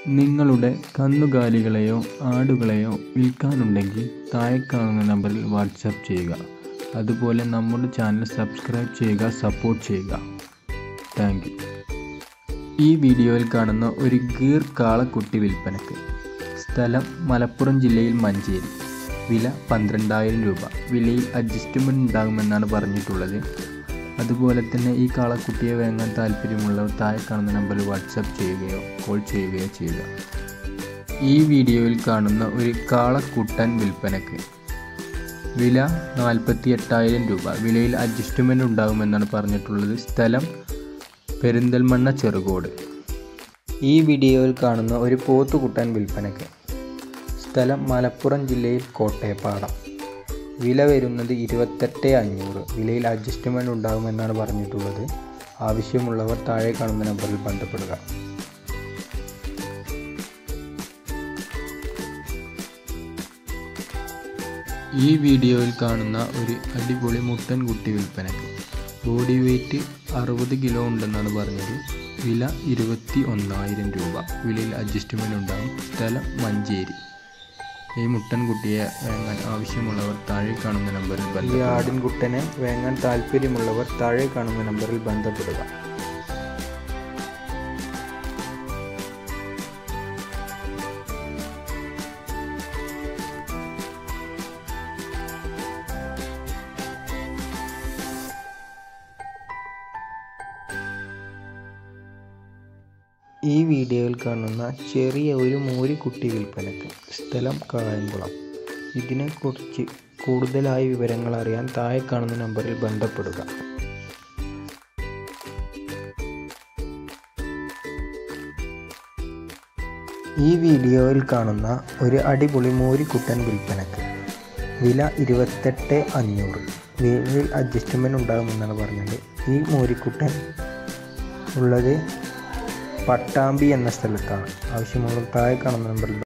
നിങ്ങളുടെ കന്നുകാലികളെയോ ആടുകളെയോ വിൽക്കാനുണ്ടെങ്കിൽ താഴെ കാണുന്ന നമ്പറിൽ വാട്സാപ്പ് ചെയ്യുക അതുപോലെ നമ്മുടെ ചാനൽ സബ്സ്ക്രൈബ് ചെയ്യുക സപ്പോർട്ട് ചെയ്യുക താങ്ക് യു ഈ വീഡിയോയിൽ കാണുന്ന ഒരു ഗീർ കാളക്കുട്ടി വിൽപ്പനക്ക് സ്ഥലം മലപ്പുറം ജില്ലയിൽ മഞ്ചേരി വില പന്ത്രണ്ടായിരം രൂപ വിലയിൽ അഡ്ജസ്റ്റ്മെൻറ്റ് ഉണ്ടാകുമെന്നാണ് പറഞ്ഞിട്ടുള്ളത് അതുപോലെ തന്നെ ഈ കാളക്കുട്ടിയെ വാങ്ങാൻ താല്പര്യമുള്ളവർ താഴെ കാണുന്ന നമ്പറിൽ വാട്സപ്പ് ചെയ്യുകയോ കോൾ ചെയ്യുകയോ ചെയ്യുക ഈ വീഡിയോയിൽ കാണുന്ന ഒരു കാളക്കുട്ടൻ വിൽപ്പനക്ക് വില നാൽപ്പത്തി എട്ടായിരം രൂപ വിലയിൽ അഡ്ജസ്റ്റ്മെൻറ്റ് ഉണ്ടാകുമെന്നാണ് പറഞ്ഞിട്ടുള്ളത് സ്ഥലം പെരിന്തൽമണ്ണ ചെറുകോട് ഈ വീഡിയോയിൽ കാണുന്ന ഒരു പോത്തുകുട്ടൻ വിൽപ്പനക്ക് സ്ഥലം മലപ്പുറം ജില്ലയിൽ കോട്ടയപ്പാടം വില വരുന്നത് ഇരുപത്തെട്ട് അഞ്ഞൂറ് വിലയിൽ അഡ്ജസ്റ്റ്മെൻറ്റ് ഉണ്ടാകുമെന്നാണ് പറഞ്ഞിട്ടുള്ളത് ആവശ്യമുള്ളവർ താഴെ കാണുന്ന നമ്പറിൽ ബന്ധപ്പെടുക ഈ വീഡിയോയിൽ കാണുന്ന ഒരു അടിപൊളി മുട്ടൻ കുട്ടി വിൽപ്പനക്ക് ബോഡി വെയ്റ്റ് അറുപത് കിലോ ഉണ്ടെന്നാണ് പറഞ്ഞത് വില ഇരുപത്തി ഒന്നായിരം രൂപ വിലയിൽ അഡ്ജസ്റ്റ്മെൻറ്റ് ഉണ്ടാകും സ്ഥലം മഞ്ചേരി ഈ മുട്ടൻകുട്ടിയെ വാങ്ങാൻ ആവശ്യമുള്ളവർ താഴെ കാണുന്ന നമ്പറിൽ ഈ ആടിൻകുട്ടനെ വാങ്ങാൻ താല്പര്യമുള്ളവർ താഴെ കാണുന്ന നമ്പറിൽ ബന്ധപ്പെടുക ഈ വീഡിയോയിൽ കാണുന്ന ചെറിയ ഒരു മൂരിക്കുട്ടി വിൽപ്പനക്ക് സ്ഥലം കായംകുളം ഇതിനെക്കുറിച്ച് കൂടുതലായി വിവരങ്ങൾ അറിയാൻ താഴെ കാണുന്ന നമ്പറിൽ ബന്ധപ്പെടുക ഈ വീഡിയോയിൽ കാണുന്ന ഒരു അടിപൊളി മൂരിക്കുട്ടൻ വിൽപ്പനക്ക് വില ഇരുപത്തെട്ട് അഞ്ഞൂറ് വിലയിൽ അഡ്ജസ്റ്റ്മെൻറ്റ് ഉണ്ടാകുമെന്നാണ് പറഞ്ഞത് ഈ മൂരിക്കുട്ടൻ ഉള്ളത് പട്ടാമ്പി എന്ന സ്ഥലത്താണ് ആവശ്യമുള്ള താഴെ കാണുന്ന നമ്പറിൽ